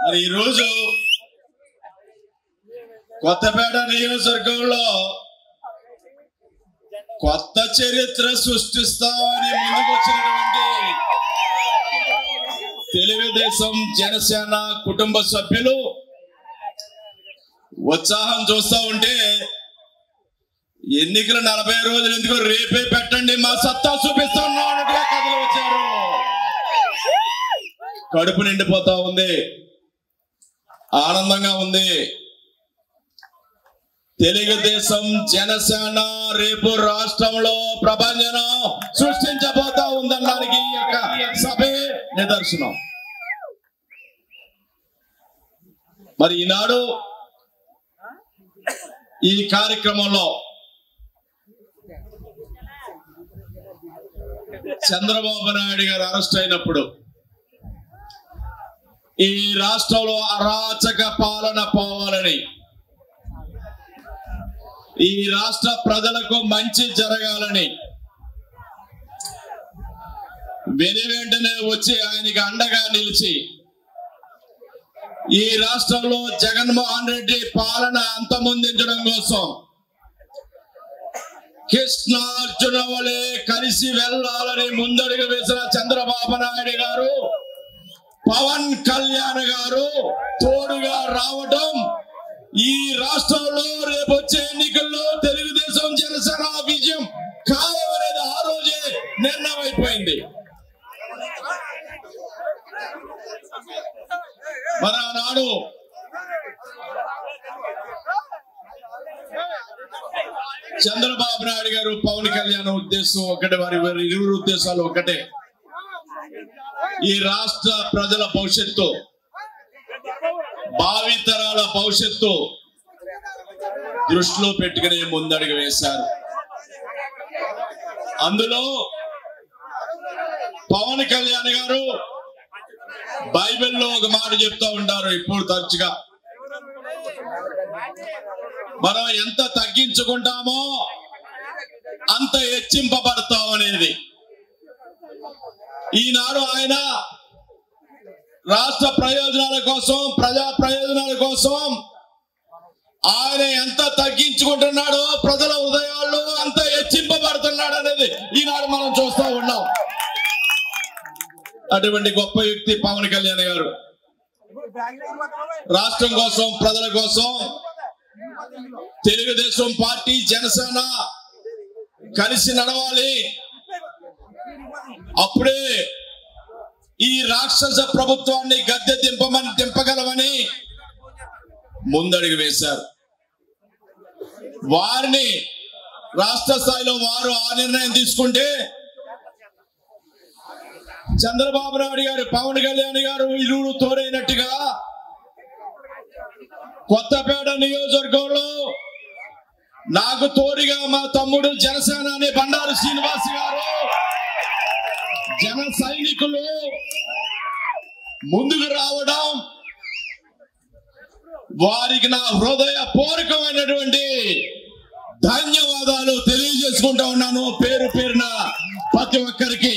మరి ఈరోజు కొత్తపేట నియోజకవర్గంలో కొత్త చరిత్ర సృష్టిస్తామని ముందుకు వచ్చినటువంటి తెలుగుదేశం జనసేన కుటుంబ సభ్యులు ఉత్సాహం చూస్తా ఉంటే ఎన్నికలు నలభై రోజులు ఎందుకు రేపే పెట్టండి మా సత్తా చూపిస్తున్నాం అన్నట్టుగా కథలు వచ్చారు కడుపు నిండిపోతా ఉంది ఆనందంగా ఉంది తెలుగుదేశం జనసేన రేపు రాష్ట్రంలో ప్రభంజనం సృష్టించబోతా ఉందనడానికి ఈ యొక్క సభే నిదర్శనం మరి ఈనాడు ఈ కార్యక్రమంలో చంద్రబాబు నాయుడు గారు అరెస్ట్ అయినప్పుడు ఈ రాష్ట్రంలో అరాచక పాలన పోవాలని ఈ రాష్ట్ర ప్రజలకు మంచి జరగాలని వెను వెంటనే వచ్చి ఆయనకి అండగా నిలిచి ఈ రాష్ట్రంలో జగన్మోహన్ రెడ్డి పాలన అంతమొందించడం కోసం కృష్ణార్జున వలె కలిసి వెళ్ళాలని ముందడుగు వేసిన చంద్రబాబు నాయుడు గారు పవన్ కళ్యాణ్ గారు తోడుగా రావడం ఈ రాష్ట్రంలో రేపు వచ్చే ఎన్నికల్లో తెలుగుదేశం జనసేన విజయం ఖాయం అనేది ఆ రోజే నిర్ణయం అయిపోయింది మరి ఆనాడు చంద్రబాబు నాయుడు గారు పవన్ కళ్యాణ్ ఉద్దేశం ఒకటే వారి వారి ఇరువురు ఉద్దేశాలు ఒకటే ఈ రాష్ట్ర ప్రజల భవిష్యత్తు భావితరాల భవిష్యత్తు దృష్టిలో పెట్టుకుని ముందడుగు వేశారు అందులో పవన్ కళ్యాణ్ గారు బైబిల్లో ఒక మాట చెప్తా ఉంటారు ఇప్పుడు తరచుగా మనం ఎంత తగ్గించుకుంటామో అంత హెచ్చింపబడతాం అనేది ఈనాడు ఆయన రాష్ట్ర ప్రయోజనాల కోసం ప్రజా ప్రయోజనాల కోసం ఆయన ఎంత తగ్గించుకుంటున్నాడో ప్రజల హృదయాల్లో అంత హెచ్చింపబడుతున్నాడు అనేది ఈనాడు మనం చూస్తూ ఉన్నాం అటువంటి గొప్ప వ్యక్తి పవన్ కళ్యాణ్ గారు రాష్ట్రం కోసం ప్రజల కోసం తెలుగుదేశం పార్టీ జనసేన కలిసి నడవాలి అప్పుడే ఈ రాక్షస ప్రభుత్వాన్ని గద్దె దింపమని దింపగలమని ముందడుగు వేశారు వారిని రాష్ట్ర స్థాయిలో వారు ఆ నిర్ణయం తీసుకుంటే చంద్రబాబు నాయుడు గారు పవన్ కళ్యాణ్ గారు ఇరువురు తోడైనట్టుగా కొత్తపేట నియోజకవర్గంలో నాకు తోడుగా మా తమ్ముడు జనసేన అనే బండారు శ్రీనివాస్ గారు జన సైనికులు ముందుకు రావడం వారికి నా హృదయ పూర్వకమైనటువంటి ధన్యవాదాలు తెలియజేసుకుంటా ఉన్నాను పేరు పేరున ప్రతి ఒక్కరికి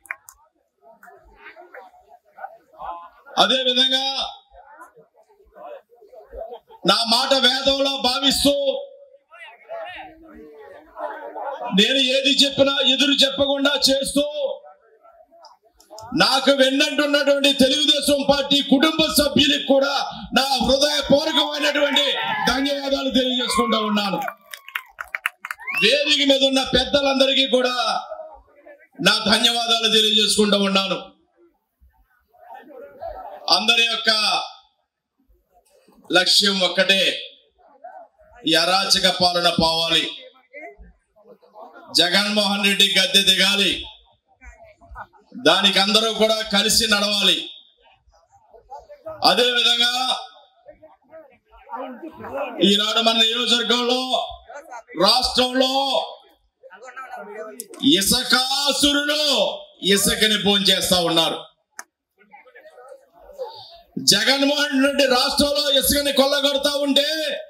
అదే విధంగా నా మాట వేదంలో భావిస్తూ నేను ఏది చెప్పినా ఎదురు చెప్పకుండా చేస్తూ నాకు వెన్నంటున్నటువంటి తెలుగుదేశం పార్టీ కుటుంబ సభ్యులకు కూడా నా హృదయపూర్వకమైనటువంటి ధన్యవాదాలు తెలియజేసుకుంటూ ఉన్నాను వేదిక మీద ఉన్న పెద్దలందరికీ కూడా నా ధన్యవాదాలు తెలియజేసుకుంటూ ఉన్నాను అందరి యొక్క లక్ష్యం ఒక్కటే ఈ అరాచక పాలన పోవాలి జగన్మోహన్ రెడ్డి గద్దె దిగాలి దానికి అందరూ కూడా కలిసి నడవాలి అదే విధంగా ఈనాడు మన నియోజకవర్గంలో రాష్ట్రంలో ఇసకాసురులు ఇసుకని చేస్తా ఉన్నారు జగన్మోహన్ రెడ్డి రాష్ట్రంలో ఇసుకని కొల్లగొడతా ఉంటే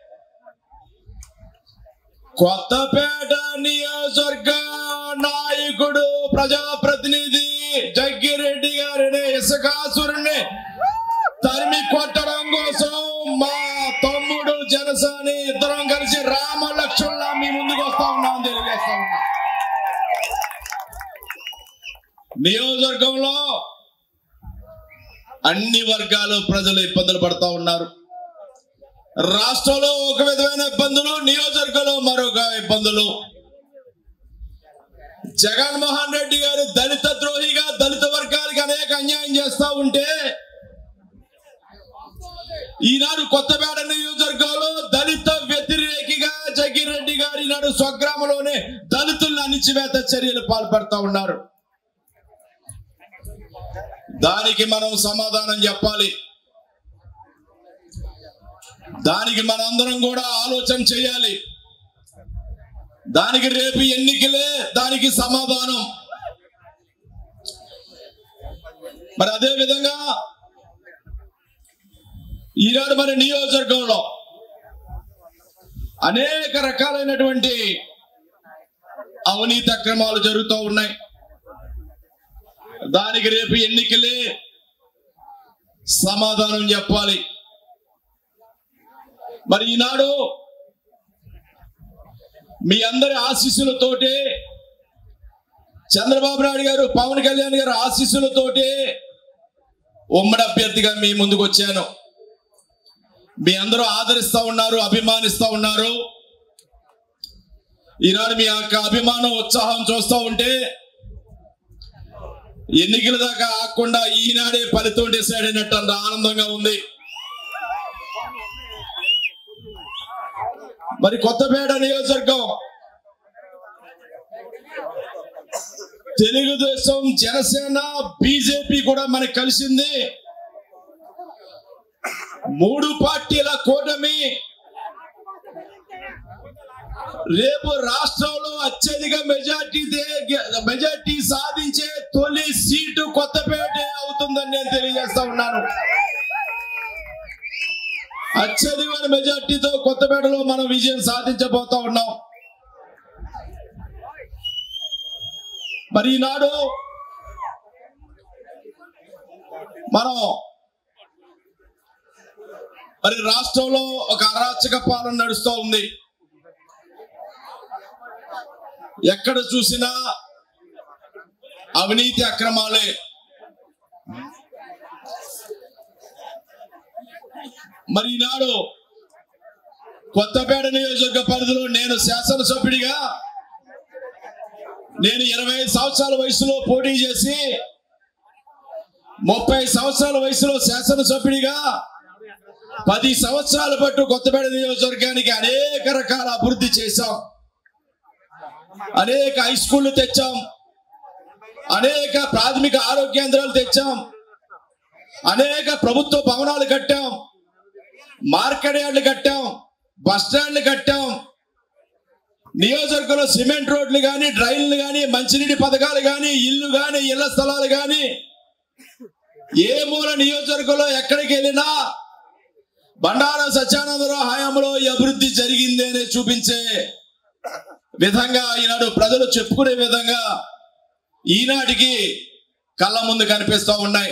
కొత్తపేట నియోజకవర్గ నాయకుడు ప్రజాప్రతినిధి జగ్గిరెడ్డి గారిని ఇసుకాసురుణ్ణి తరిమి కొట్టడం కోసం మా తమ్ముడు జనసేని ఇద్దరం కలిసి రామ లక్ష్మణ మీ ముందుకు వస్తా ఉన్నాం తెలియజేస్తా ఉన్నా నియోజకవర్గంలో అన్ని వర్గాలు ప్రజలు ఇబ్బందులు పడతా ఉన్నారు రాష్ట్రంలో ఒక విధమైన ఇబ్బందులు నియోజకవర్గంలో మరొక ఇబ్బందులు జగన్మోహన్ రెడ్డి గారు దళిత ద్రోహిగా దళిత వర్గానికి అనేక అన్యాయం చేస్తా ఉంటే ఈనాడు కొత్తపేట నియోజకవర్గంలో దళిత వ్యతిరేకిగా జగన్ రెడ్డి గారు ఈనాడు స్వగ్రామంలోనే దళితులను అణిచివేత చర్యలు పాల్పడతా ఉన్నారు దానికి మనం సమాధానం చెప్పాలి దానికి మనందరం కూడా ఆలోచన చేయాలి దానికి రేపు ఎన్నికలే దానికి సమాధానం మరి అదే విధంగా ఈనాడు మన నియోజకవర్గంలో అనేక రకాలైనటువంటి అవినీతి అక్రమాలు జరుగుతూ ఉన్నాయి దానికి రేపు ఎన్నికలే సమాధానం చెప్పాలి మరి ఈనాడు మీ అందరి ఆశీస్సులతోటి చంద్రబాబు నాయుడు గారు పవన్ కళ్యాణ్ గారు ఆశీస్సులతోటి ఉమ్మడి అభ్యర్థిగా మీ ముందుకు వచ్చాను మీ అందరూ ఆదరిస్తా ఉన్నారు అభిమానిస్తా ఉన్నారు ఈనాడు మీ యొక్క అభిమానం ఉత్సాహం చూస్తూ ఉంటే ఎన్నికల దాకా ఆకుండా ఈనాడే ఫలితం డిసైడ్ అయినట్టు అంత ఆనందంగా ఉంది మరి కొత్తపేట నియోజకవర్గం తెలుగుదేశం జనసేన బీజేపీ కూడా మనకి కలిసింది మూడు పార్టీల కూటమి రేపు రాష్ట్రంలో అత్యధిక మెజార్టీ మెజార్టీ సాధించే తొలి సీటు కొత్తపేటే అవుతుందని నేను తెలియజేస్తా ఉన్నాను అత్యధికమైన మెజార్టీతో కొత్తపేటలో మనం విజయం సాధించబోతా ఉన్నాం మరి ఈనాడు మనం మరి రాష్ట్రంలో ఒక అరాచక పాలన నడుస్తూ ఉంది ఎక్కడ చూసినా అవినీతి అక్రమాలే మరి ఈనాడు కొత్తపేట నియోజకవర్గ పరిధిలో నేను శాసనసభ్యుడిగా నేను ఇరవై ఐదు సంవత్సరాల వయసులో పోటీ చేసి ముప్పై సంవత్సరాల వయసులో శాసనసభ్యుడిగా పది సంవత్సరాల పాటు కొత్తపేట నియోజకవర్గానికి అనేక రకాల అభివృద్ధి చేశాం అనేక హై స్కూళ్ళు తెచ్చాం అనేక ప్రాథమిక ఆరోగ్య కేంద్రాలు తెచ్చాం అనేక ప్రభుత్వ భవనాలు కట్టాం మార్కెట్ యార్డులు కట్టాం బస్ స్టాండ్లు కట్టాం నియోజకవర్గంలో సిమెంట్ రోడ్లు కానీ డ్రైన్లు కానీ మంచినీటి పథకాలు కానీ ఇల్లు కానీ ఇళ్ల స్థలాలు కానీ ఏ మూల నియోజకవర్గంలో ఎక్కడికి వెళ్ళినా బండారం సత్యానందరావు హయాంలో ఈ అభివృద్ధి జరిగింది అని చూపించే విధంగా ఈనాడు ప్రజలు చెప్పుకునే విధంగా ఈనాటికి కళ్ళ ముందు కనిపిస్తూ ఉన్నాయి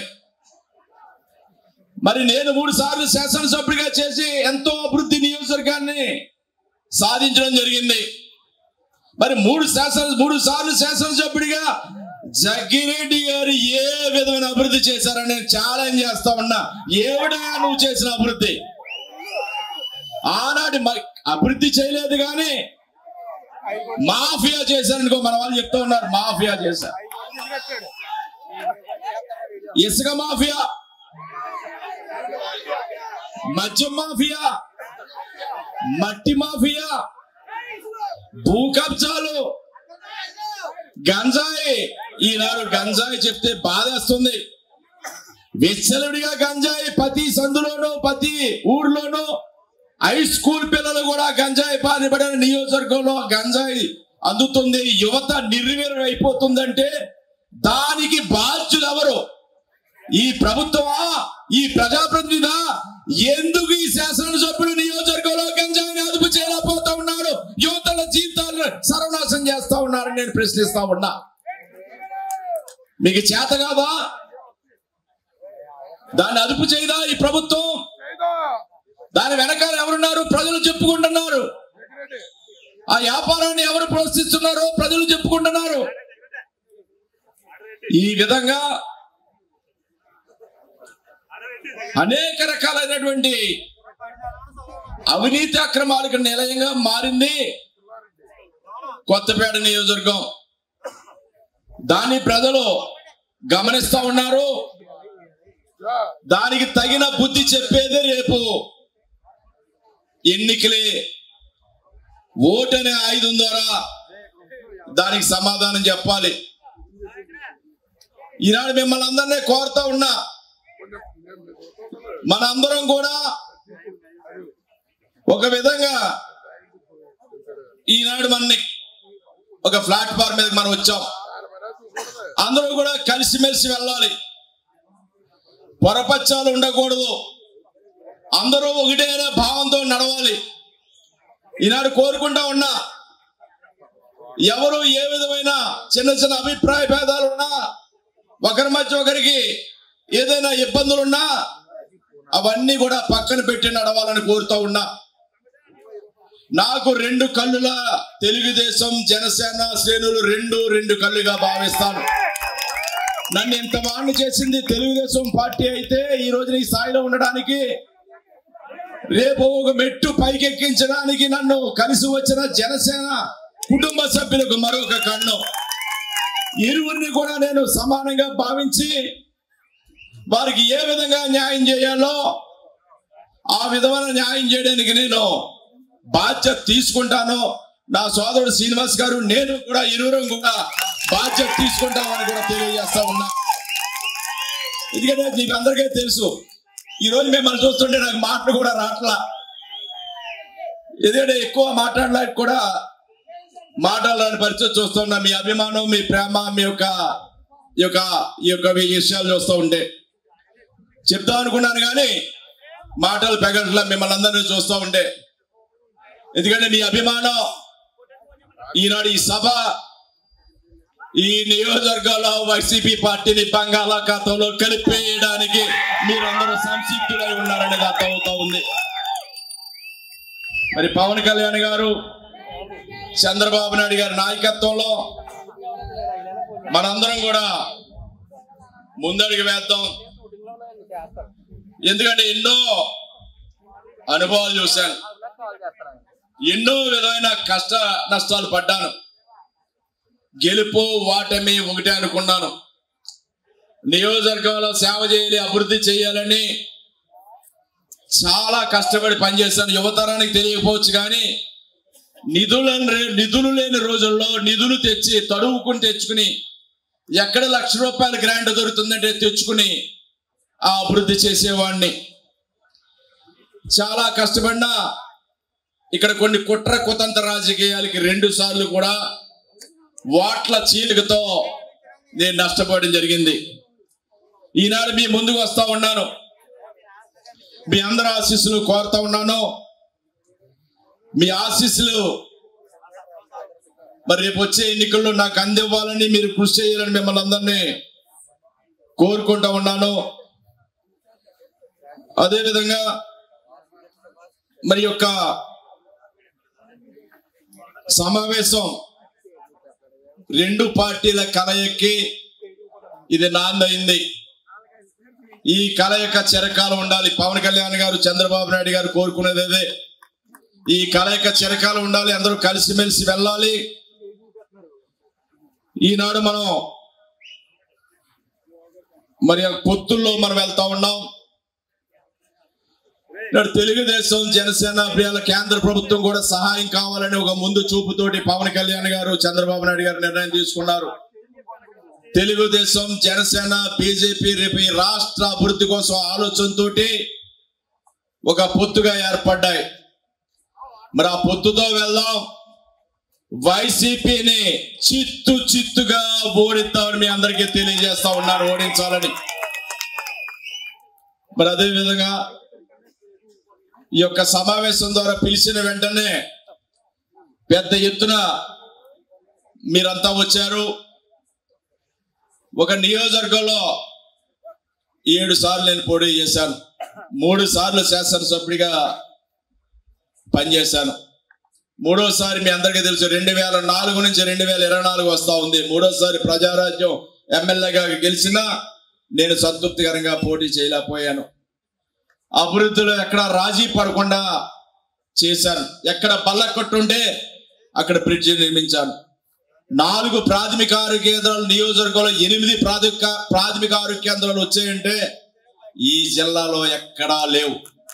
మరి నేను మూడు సార్లు శాసనసభ్యుడిగా చేసి ఎంతో అభివృద్ధి నియోజకవర్గాన్ని సాధించడం జరిగింది మరి మూడు శాసన మూడు సార్లు శాసనసభ్యుడిగా జగ్గిరెడ్డి గారు ఏ విధమైన అభివృద్ధి చేశారని నేను ఛాలెంజ్ చేస్తా ఉన్నా ఏమిటా నువ్వు చేసిన అభివృద్ధి ఆనాటి మ- అభివృద్ధి చేయలేదు కానీ మాఫియా చేశారనుకో మన వాళ్ళు చెప్తా ఉన్నారు మాఫియా చేశారు ఇసుక మాఫియా మద్యం మాఫియా మట్టి మాఫియా భూ కబ్జాలు గంజాయి ఈనాడు గంజాయి చెప్తే బాధేస్తుంది విచ్చలుడిగా గంజాయి ప్రతి సందులోనూ ప్రతి ఊర్లోనూ హై స్కూల్ పిల్లలు కూడా గంజాయి బాధపడిన నియోజకవర్గంలో గంజాయి అందుతుంది యువత నిర్వీర్యం అయిపోతుందంటే దానికి బాధ్యులు ఎవరు ఈ ప్రభుత్వమా ఈ ప్రజాప్రతినిధా ఎందుకు ఈ శాసనసభ్యుడు నియోజకవర్గంలో గంజాయిని అదుపు చేయలేకపోతా ఉన్నాడు యువతల జీవితాలను సర్వనాశం చేస్తా ఉన్నారని నేను ప్రశ్నిస్తా ఉన్నా మీకు చేత కాదా దాన్ని అదుపు చేయదా ఈ ప్రభుత్వం దాని వెనకాల ఎవరున్నారు ప్రజలు చెప్పుకుంటున్నారు ఆ వ్యాపారాన్ని ఎవరు ప్రోత్సహిస్తున్నారో ప్రజలు చెప్పుకుంటున్నారు ఈ విధంగా అనేక రకాలైనటువంటి అవినీతి అక్రమాలకు నిలయంగా మారింది కొత్తపేట నియోజకవర్గం దాన్ని ప్రజలు గమనిస్తా ఉన్నారు దానికి తగిన బుద్ధి చెప్పేదే రేపు ఎన్నికలే ఓటనే ఆయుధం ద్వారా దానికి సమాధానం చెప్పాలి ఈనాడు మిమ్మల్ని అందరినీ కోరుతా ఉన్నా మనందరం కూడా ఒక విధంగా ఈనాడు మనని ఒక ప్లాట్ఫామ్ మీద మనం వచ్చాం అందరూ కూడా కలిసిమెలిసి వెళ్ళాలి పొరపచ్చాలు ఉండకూడదు అందరూ ఒకటే అనే భావంతో నడవాలి ఈనాడు కోరుకుంటా ఉన్నా ఎవరు ఏ విధమైన చిన్న చిన్న అభిప్రాయ భేదాలు ఉన్నా ఒకరి మధ్య ఒకరికి ఏదైనా ఇబ్బందులున్నా అవన్నీ కూడా పక్కన పెట్టి నడవాలని కోరుతా ఉన్నా నాకు రెండు కళ్ళుల తెలుగుదేశం జనసేన శ్రేణులు రెండు రెండు కళ్ళుగా భావిస్తాను నన్ను ఇంత వాణ్ణి చేసింది తెలుగుదేశం పార్టీ అయితే ఈ రోజున ఈ స్థాయిలో ఉండడానికి రేపు ఒక మెట్టు పైకెక్కించడానికి నన్ను కలిసి వచ్చిన జనసేన కుటుంబ సభ్యులకు మరొక కన్ను ఇరువురిని కూడా నేను సమానంగా భావించి వారికి ఏ విధంగా న్యాయం చేయాలో ఆ విధమైన న్యాయం చేయడానికి నేను బాధ్యత తీసుకుంటాను నా సోదరుడు శ్రీనివాస్ గారు నేను కూడా ఇరువురం కూడా బాధ్యత తీసుకుంటామని కూడా తెలియజేస్తా ఉన్నా ఎందుకంటే మీకు అందరికీ తెలుసు ఈ రోజు మిమ్మల్ని చూస్తుంటే నాకు మాటలు కూడా రావట్లా ఎందుకంటే ఎక్కువ మాట్లాడలేక కూడా మాట్లాడాలని పరిస్థితి చూస్తున్నా మీ అభిమానం మీ ప్రేమ మీ యొక్క ఈ యొక్క ఈ యొక్క విషయాలు చూస్తూ ఉంటే చెప్తాం అనుకున్నాను కానీ మాటలు పెగట్ల మిమ్మల్ని అందరినీ చూస్తూ ఉంటే ఎందుకంటే మీ అభిమానం ఈనాడు ఈ సభ ఈ నియోజకవర్గంలో వైసీపీ పార్టీని బంగాళాఖాతంలో కలిపేయడానికి మీరందరూ సంసిద్ధులై ఉన్నారనేది అర్థమవుతా ఉంది మరి పవన్ కళ్యాణ్ గారు చంద్రబాబు నాయుడు గారి నాయకత్వంలో మనందరం కూడా ముందడుగు వేద్దాం ఎందుకంటే ఎన్నో అనుభవాలు చూశాను ఎన్నో విధమైన కష్ట నష్టాలు పడ్డాను గెలుపు వాటమి ఒకటే అనుకున్నాను నియోజకవర్గంలో సేవ చేయాలి అభివృద్ధి చేయాలని చాలా కష్టపడి పనిచేశాను యువతరానికి తెలియకపోవచ్చు కానీ నిధులను రే- నిధులు లేని రోజుల్లో నిధులు తెచ్చి తడువుకుని తెచ్చుకుని ఎక్కడ లక్ష రూపాయల గ్రాంట్ దొరుకుతుందంటే తెచ్చుకుని ఆ అభివృద్ధి చేసేవాడిని చాలా కష్టపడినా ఇక్కడ కొన్ని కుట్ర కుతంత్ర రాజకీయాలకి రెండు సార్లు కూడా వాట్ల చీలికతో నేను నష్టపోవడం జరిగింది ఈనాడు మీ ముందుకు వస్తా ఉన్నాను మీ అందరి ఆశీస్సులు కోరుతా ఉన్నాను మీ ఆశీస్సులు మరి రేపు వచ్చే ఎన్నికల్లో నాకు అందివ్వాలని మీరు కృషి చేయాలని మిమ్మల్ని అందరినీ కోరుకుంటా ఉన్నాను అదేవిధంగా మరి యొక్క సమావేశం రెండు పార్టీల కలయికి ఇది నాందైంది ఈ కలయిక చిరకాలం ఉండాలి పవన్ కళ్యాణ్ గారు చంద్రబాబు నాయుడు గారు కోరుకునేది అదే ఈ కలయిక చిరకాలం ఉండాలి అందరూ కలిసిమెలిసి వెళ్ళాలి ఈనాడు మనం మరి ఆ పొత్తుల్లో మనం వెళ్తా ఉన్నాం నాడు తెలుగుదేశం జనసేన ప్రియాల కేంద్ర ప్రభుత్వం కూడా సహాయం కావాలని ఒక ముందు చూపుతోటి పవన్ కళ్యాణ్ గారు చంద్రబాబు నాయుడు గారు నిర్ణయం తీసుకున్నారు తెలుగుదేశం జనసేన బీజేపీ రేపు ఈ రాష్ట్ర అభివృద్ధి కోసం ఆలోచనతోటి ఒక పొత్తుగా ఏర్పడ్డాయి మరి ఆ పొత్తుతో వెళ్దాం వైసీపీని చిత్తు చిత్తుగా ఓడిస్తామని మీ అందరికీ తెలియజేస్తా ఉన్నారు ఓడించాలని మరి అదే విధంగా ఈ యొక్క సమావేశం ద్వారా పిలిచిన వెంటనే పెద్ద ఎత్తున మీరంతా వచ్చారు ఒక నియోజకవర్గంలో ఏడు సార్లు నేను పోటీ చేశాను మూడు సార్లు శాసనసభ్యుడిగా పనిచేశాను మూడోసారి మీ అందరికీ తెలుసు రెండు వేల నాలుగు నుంచి రెండు వేల ఇరవై నాలుగు వస్తా ఉంది మూడోసారి ప్రజారాజ్యం ఎమ్మెల్యేగా గెలిచినా నేను సంతృప్తికరంగా పోటీ చేయలేకపోయాను అభివృద్ధిలో ఎక్కడ రాజీ పడకుండా చేశాను ఎక్కడ బల్ల కొట్టుంటే అక్కడ బ్రిడ్జి నిర్మించాను నాలుగు ప్రాథమిక ఆరోగ్య కేంద్రాలు నియోజకవర్గంలో ఎనిమిది ప్రాథమిక ప్రాథమిక ఆరోగ్య కేంద్రాలు వచ్చాయంటే ఈ జిల్లాలో ఎక్కడా లేవు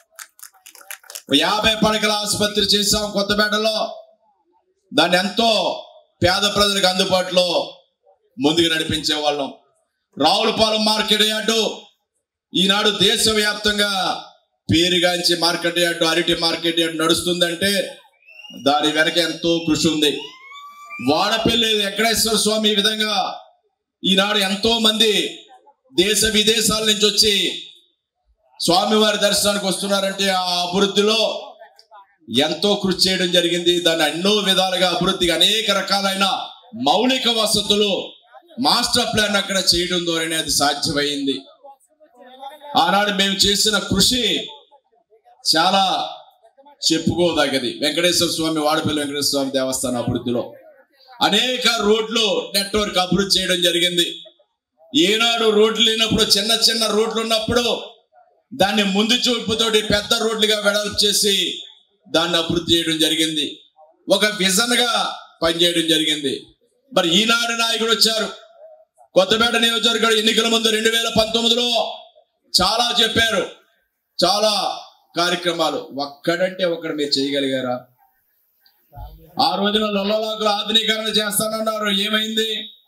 యాభై పడకల ఆసుపత్రి చేశాం కొత్తపేటలో దాన్ని ఎంతో పేద ప్రజలకు అందుబాటులో ముందుకు నడిపించే వాళ్ళం రావులపాలెం మార్కెట్ యార్డు ఈనాడు దేశవ్యాప్తంగా పేరుగాంచి మార్కెట్ యార్డు అరటి మార్కెట్ యార్డు నడుస్తుందంటే దాని వెనక ఎంతో కృషి ఉంది వాడపల్లి వెంకటేశ్వర స్వామి ఈ విధంగా ఈనాడు ఎంతో మంది దేశ విదేశాల నుంచి వచ్చి స్వామివారి దర్శనానికి వస్తున్నారంటే ఆ అభివృద్ధిలో ఎంతో కృషి చేయడం జరిగింది దాన్ని ఎన్నో విధాలుగా అభివృద్ధికి అనేక రకాలైన మౌలిక వసతులు మాస్టర్ ప్లాన్ అక్కడ చేయడం ద్వారానే అది సాధ్యమైంది ఆనాడు మేము చేసిన కృషి చాలా చెప్పుకోదగ్గది వెంకటేశ్వర స్వామి వాడపల్లి వెంకటేశ్వర స్వామి దేవస్థానం అభివృద్ధిలో అనేక రోడ్లు నెట్వర్క్ అభివృద్ధి చేయడం జరిగింది ఏనాడు రోడ్లు లేనప్పుడు చిన్న చిన్న రోడ్లు ఉన్నప్పుడు దాన్ని ముందు చూపుతోటి పెద్ద రోడ్లుగా వెడల్పు చేసి దాన్ని అభివృద్ధి చేయడం జరిగింది ఒక విజన్ గా పనిచేయడం జరిగింది మరి ఈనాడు నాయకుడు వచ్చారు కొత్తపేట నియోజకవర్గం ఎన్నికల ముందు రెండు వేల పంతొమ్మిదిలో చాలా చెప్పారు చాలా కార్యక్రమాలు ఒక్కడంటే ఒక్కడు మీరు చేయగలిగారా ఆ రోజున లొల్లలాకులు ఆధునీకరణ చేస్తానన్నారు ఏమైంది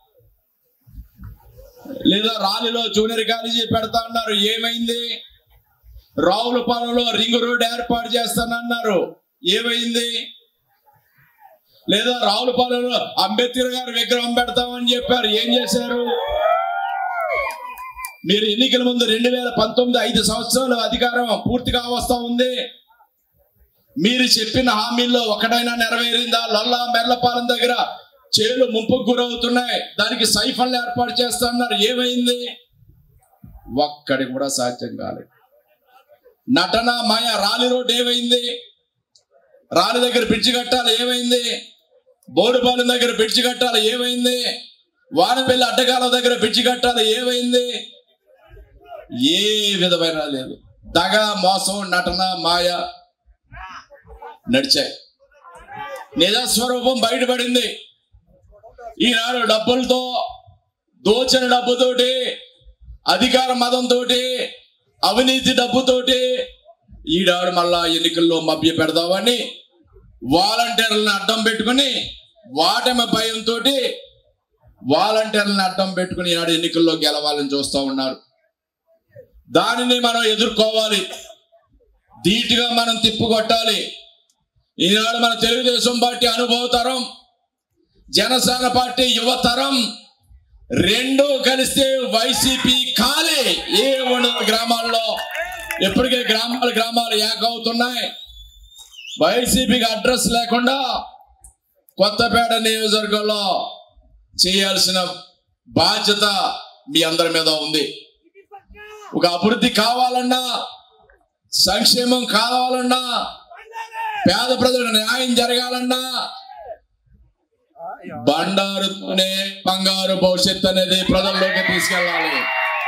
లేదా రాలిలో జూనియర్ కాలేజీ పెడతా అన్నారు ఏమైంది రావులపాలెంలో రింగ్ రోడ్ ఏర్పాటు చేస్తానన్నారు ఏమైంది లేదా రావులపాలెంలో అంబేద్కర్ గారి విగ్రహం పెడతామని చెప్పారు ఏం చేశారు మీరు ఎన్నికల ముందు రెండు వేల పంతొమ్మిది ఐదు సంవత్సరాలు అధికారం పూర్తిగా వస్తా ఉంది మీరు చెప్పిన హామీల్లో ఒకటైనా నెరవేరిందా లల్లా మెర్లపాలెం దగ్గర చేలు ముంపుకు గురవుతున్నాయి దానికి సైఫన్లు ఏర్పాటు చేస్తున్నారు ఏమైంది ఒక్కడి కూడా సాధ్యం కాలేదు నటన మాయ రాలి రోడ్ ఏమైంది రాలి దగ్గర బ్రిడ్జి కట్టాలి ఏమైంది బోడుపాలెం దగ్గర బ్రిడ్జి కట్టాలి ఏమైంది వానపల్లి అడ్డకాల దగ్గర బ్రిడ్జి కట్టాలి ఏమైంది ఏ విధమైన లేదు దగ మోసం నటన మాయ నడిచాయి నిజస్వరూపం బయటపడింది ఈనాడు డబ్బులతో దోచిన డబ్బుతోటి అధికార మదంతో అవినీతి డబ్బుతోటి ఈడాడు మళ్ళా ఎన్నికల్లో మభ్య పెడదామని వాలంటీర్లను అడ్డం పెట్టుకుని వాటమి భయంతో వాలంటీర్లను అడ్డం పెట్టుకుని ఈనాడు ఎన్నికల్లో గెలవాలని చూస్తూ ఉన్నారు దానిని మనం ఎదుర్కోవాలి ధీటుగా మనం తిప్పుకొట్టాలి ఈనాడు మన తెలుగుదేశం పార్టీ అనుభవ తరం జనసేన పార్టీ యువతరం రెండు కలిస్తే వైసీపీ ఖాళీ ఏ ఉండదు గ్రామాల్లో ఎప్పటికే గ్రామాలు గ్రామాలు ఏకవుతున్నాయి వైసీపీకి అడ్రస్ లేకుండా కొత్తపేట నియోజకవర్గంలో చేయాల్సిన బాధ్యత మీ అందరి మీద ఉంది ఒక అభివృద్ధి కావాలన్నా సంక్షేమం కావాలన్నా పేద ప్రజలకు న్యాయం జరగాలన్నా బండారుతోనే బంగారు భవిష్యత్తు అనేది ప్రజల్లోకి తీసుకెళ్ళాలి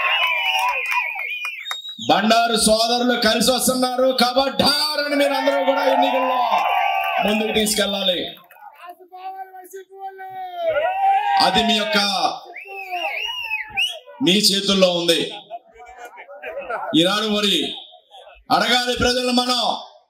బండారు సోదరులు కలిసి వస్తున్నారు కబడ్డారని మీరు అందరూ కూడా ఎన్నికల్లో ముందుకు తీసుకెళ్ళాలి అది మీ యొక్క మీ చేతుల్లో ఉంది ఈనాడు మరి అడగాలి ప్రజలు మనం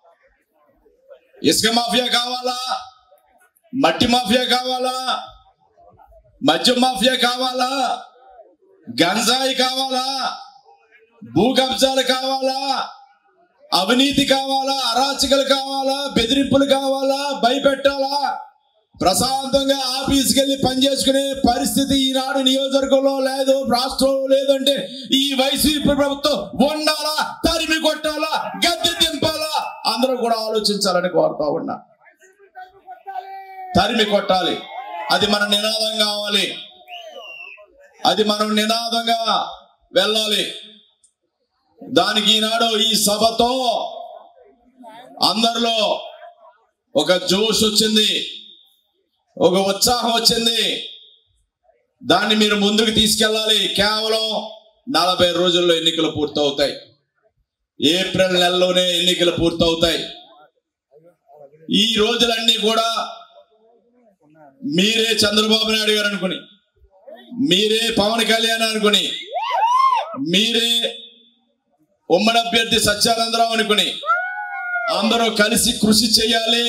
ఇసుక మాఫియా కావాలా మట్టి మాఫియా కావాలా మద్యం మాఫియా కావాలా గంజాయి కావాలా భూ కబ్జాలు కావాలా అవినీతి కావాలా అరాచకలు కావాలా బెదిరింపులు కావాలా భయపెట్టాలా ప్రశాంతంగా ఆఫీస్కి వెళ్ళి పనిచేసుకునే పరిస్థితి ఈనాడు నియోజకవర్గంలో లేదు రాష్ట్రంలో లేదంటే ఈ వైసీపీ ప్రభుత్వం ఉండాలా తరిమి కొట్టాలా గద్దె దింపాలా అందరూ కూడా ఆలోచించాలని కోరుతా ఉన్నా తరిమి కొట్టాలి అది మన నినాదం కావాలి అది మనం నినాదంగా వెళ్ళాలి దానికి ఈనాడు ఈ సభతో అందరిలో ఒక జోష్ వచ్చింది ఒక ఉత్సాహం వచ్చింది దాన్ని మీరు ముందుకు తీసుకెళ్ళాలి కేవలం నలభై రోజుల్లో ఎన్నికలు పూర్తవుతాయి ఏప్రిల్ నెలలోనే ఎన్నికలు పూర్తవుతాయి ఈ రోజులన్నీ కూడా మీరే చంద్రబాబు నాయుడు గారు అనుకుని మీరే పవన్ కళ్యాణ్ అనుకుని మీరే ఉమ్మడి అభ్యర్థి సత్యానందరావు అనుకుని అందరూ కలిసి కృషి చేయాలి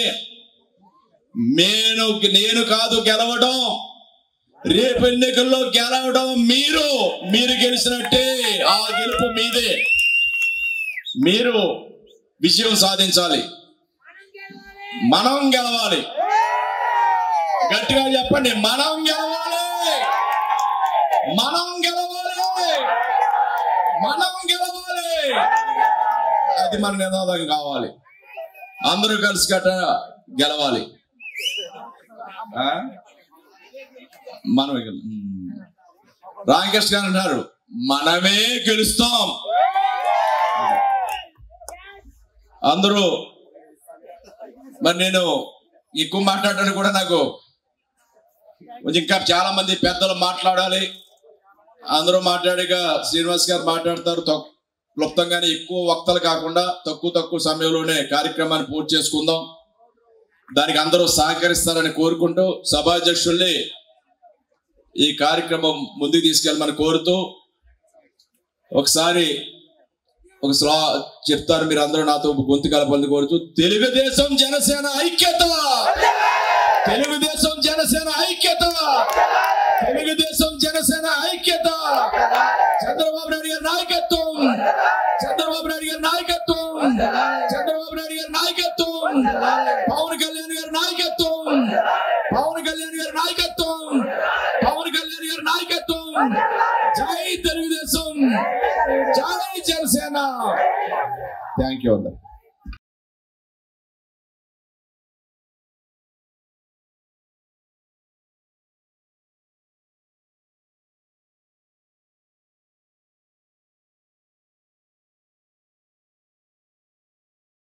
నేను నేను కాదు గెలవడం రేపు ఎన్నికల్లో గెలవడం మీరు మీరు గెలిచినట్టే ఆ గెలుపు మీదే మీరు విజయం సాధించాలి మనం గెలవాలి గట్టిగా చెప్పండి మనం గెలవాలి మనం గెలవాలి మనం గెలవాలి అది మన నినాదం కావాలి అందరూ కలిసి గట్ట గెలవాలి ఆ? మనమే గెల- ఉమ్. రామకృష్ణ గారు అంటారు మనమే గెలుస్తాం అందరూ మరి నేను ఎక్కువ మాట్లాడడానికి కూడా నాకు కొంచెం ఇంకా చాలా మంది పెద్దలు మాట్లాడాలి అందరూ మాట్లాడాక శ్రీనివాస్ గారు మాట్లాడతారు తక్- క్లుప్తంగానే ఎక్కువ వక్తలు కాకుండా తక్కువ తక్కువ సమయంలోనే కార్యక్రమాన్ని పూర్తి చేసుకుందాం దానికి అందరూ సహకరిస్తారని కోరుకుంటూ సభాధ్యక్షుల్ని ఈ కార్యక్రమం ముందుకు తీసుకెళ్ళమని కోరుతూ ఒకసారి ఒక స్లా చెప్తారు మీరు అందరూ నాతో గొంతు కలపాలని కోరుతూ తెలుగుదేశం జనసేన ఐక్యత తెలుగుదేశం జనసేన ఐక్యత తెలుగుదేశం జనసేన ఐక్యత చంద్రబాబు నాయుడు గారి నాయకత్వం చంద్రబాబు నాయుడు గారి నాయకత్వం చంద్రబాబు నాయుడు గారి నాయకత్వం పవన్ కళ్యాణ్ గారి నాయకత్వం పవన్ కళ్యాణ్ గారి నాయకత్వం పవన్ కళ్యాణ్ గారి నాయకత్వం జై తెలుగుదేశం జై జనసేన థ్యాంక్ యూ అందరు